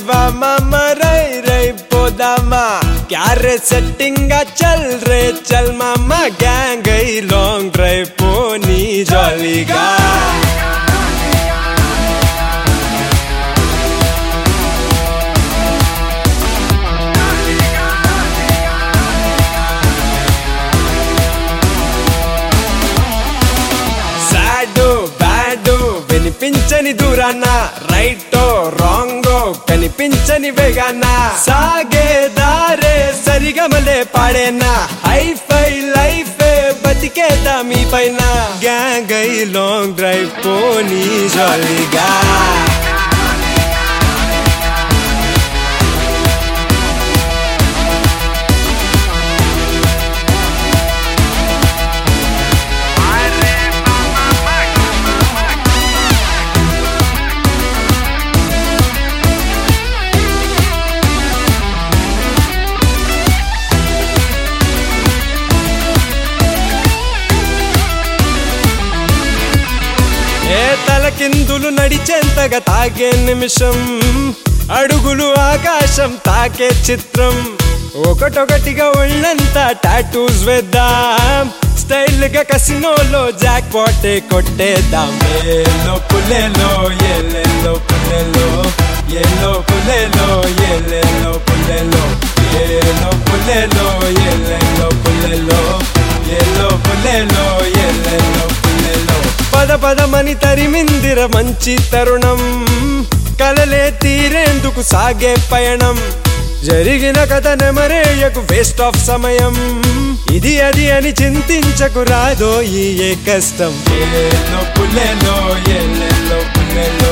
మామ రై రై పోదామా క్యారే సెట్టింగ్ చల్ రే చల్ మామ గ్యాంగ్ ఐ లాంగ్ డ్రైవ్ పోనీ జాలీగా సాడు బ్యాడు వినిపించని దూరాన రైటో రాంగో కనిపించని వేగాన సాగే దారే సరిగమలే పాడేనా హైఫై లైఫ్ బతికేదా మీ పైన గ్యాంగ్ ఐ లాంగ్ డ్రైవ్ పోనీ జాలీగా ఏ తలకిందులు నడిచేంతగా తాగే నిమిషం అడుగులు ఆకాశం తాకే చిత్రం ఒకటొకటిగా ఒళ్ళంతా టాటూస్ వేద్దాం స్టైల్ గా కసినోలో జాక్ పాటే కొట్టేద్దాం ఏలో పుల్లెలో ఎల్లెల్లో పుల్లెలో ఎల్లో పుల్లెలో ఎల్లెల్లో పుల్లెలో ఏలో పుల్లెలో ఎల్లెల్లో పుల్లెలో ఎల్లో పుల్లెలో ఎల్లెల్లో పుల్లెలో పద పదమని తరిమిందిర మంచి తరుణం కలలే తీరేందుకు సాగే పయనం జరిగిన కథ నెమరేయకు వేస్ట్ ఆఫ్ సమయం ఇది అది అని చింతించకు రాదో ఈ ఏ కష్టం ఏలో పుల్లెలో ఎల్లెల్లో పుల్లెలో